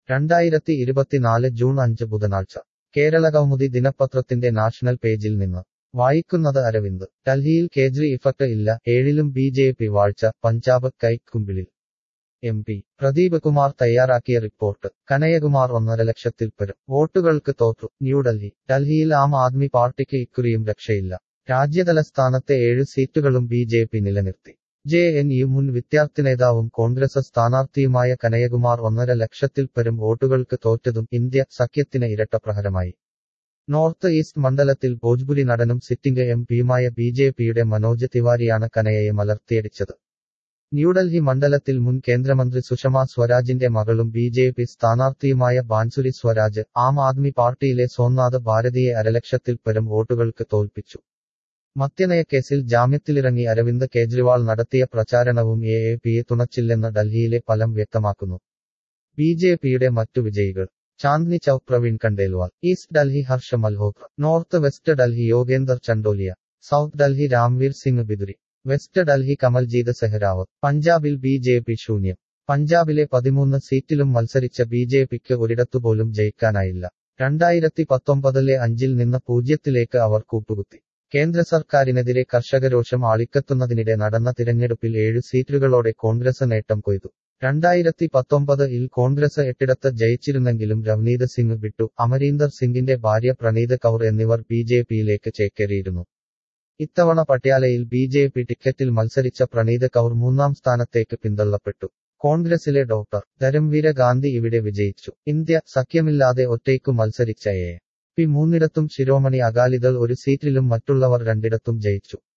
രണ്ടായിരത്തി ഇരുപത്തിനാല് ജൂൺ അഞ്ച് ബുധനാഴ്ച കേരള കൗമുദി ദിനപത്രത്തിന്റെ നാഷണൽ പേജിൽ നിന്ന് വായിക്കുന്നത് അരവിന്ദ് ഡൽഹിയിൽ കേജ്രി ഇഫക്ട് ഇല്ല ഏഴിലും ബി ജെ പി വാഴ്ച പഞ്ചാബ് കൈക്കുമ്പിളിൽ എം പി പ്രദീപ് കുമാർ തയ്യാറാക്കിയ റിപ്പോർട്ട് കനയകുമാർ ഒന്നര ലക്ഷത്തിൽ പരം വോട്ടുകൾക്ക് തോറ്റു ന്യൂഡൽഹി ഡൽഹിയിൽ ആം ആദ്മി പാർട്ടിക്ക് ഇക്കുറിയും രക്ഷയില്ല രാജ്യതലസ്ഥാനത്തെ ഏഴ് സീറ്റുകളും ബി ജെ പി നിലനിർത്തി ജെ എൻ യു മുൻ വിദ്യാർത്ഥി നേതാവും കോൺഗ്രസ് സ്ഥാനാർത്ഥിയുമായ കനയകുമാർ ഒന്നര ലക്ഷത്തിൽ പരം വോട്ടുകൾക്ക് തോറ്റതും ഇന്ത്യ സഖ്യത്തിന് ഇരട്ടപ്രഹരമായി നോർത്ത് ഈസ്റ്റ് മണ്ഡലത്തിൽ ഭോജ്പുരി നടനും സിറ്റിംഗ് എം പിയുമായ ബി ജെ പിയുടെ മനോജ് തിവാരിയാണ് കനയയെ മലർത്തിയടിച്ചത് ന്യൂഡൽഹി മണ്ഡലത്തിൽ മുൻ കേന്ദ്രമന്ത്രി സുഷമ സ്വരാജിന്റെ മകളും ബി ജെ പി സ്ഥാനാർത്ഥിയുമായ ബാൻസുരി സ്വരാജ് ആം ആദ്മി പാർട്ടിയിലെ സോംനാഥ് ഭാരതിയെ അരലക്ഷത്തിൽ പരം വോട്ടുകൾക്ക് തോൽപ്പിച്ചു മദ്യനയക്കേസിൽ ജാമ്യത്തിലിറങ്ങി അരവിന്ദ് കെജ്രിവാൾ നടത്തിയ പ്രചാരണവും എ എ പിയെ തുണച്ചില്ലെന്ന് ഡൽഹിയിലെ ഫലം വ്യക്തമാക്കുന്നു ബി ജെ പിയുടെ മറ്റു വിജയികൾ Chandni Chowk Praveen Khandelwal east Delhi Harsh Malhotra north west Delhi Yogender Chandolia south Delhi Ramvir Singh Bidhuri west Delhi Kamaljeet Sehrawat പഞ്ചാബിൽ ബി ജെ പി ശൂന്യം പഞ്ചാബിലെ പതിമൂന്ന് സീറ്റിലും മത്സരിച്ച ബി ജെ പിക്ക് ഒരിടത്തുപോലും ജയിക്കാനായില്ല രണ്ടായിരത്തി പത്തൊമ്പതിലെ അഞ്ചിൽ നിന്ന് പൂജ്യത്തിലേക്ക് അവർ കൂപ്പുകുത്തി കേന്ദ്ര സർക്കാരിനെതിരെ കർഷകരോഷം ആളിക്കത്തുന്നതിനിടെ നടന്ന തിരഞ്ഞെടുപ്പിൽ ഏഴ് സീറ്റുകളോടെ കോൺഗ്രസ് നേട്ടം കൊയ്തു രണ്ടായിരത്തി പത്തൊമ്പത് ഇൽ കോൺഗ്രസ് എട്ടിടത്ത് ജയിച്ചിരുന്നെങ്കിലും രവ്നീത് സിംഗ് വിട്ടു അമരീന്ദർ സിംഗിന്റെ ഭാര്യ പ്രണീത് കൗർ എന്നിവർ ബി ജെ പിയിലേക്ക് ചേക്കേറിയിരുന്നു ഇത്തവണ പട്യാലയിൽ ബി ജെ പി ടിക്കറ്റിൽ മത്സരിച്ച പ്രണീത് കൗർ മൂന്നാം സ്ഥാനത്തേക്ക് പിന്തള്ളപ്പെട്ടു കോൺഗ്രസിലെ ഡോക്ടർ ധരംവീര ഗാന്ധി ഇവിടെ വിജയിച്ചു ഇന്ത്യ സഖ്യമില്ലാതെ ഒറ്റയ്ക്കു മത്സരിച്ച എ പി മൂന്നിടത്തും ശിരോമണി അകാലിദൾ ഒരു സീറ്റിലും മറ്റുള്ളവർ രണ്ടിടത്തും ജയിച്ചു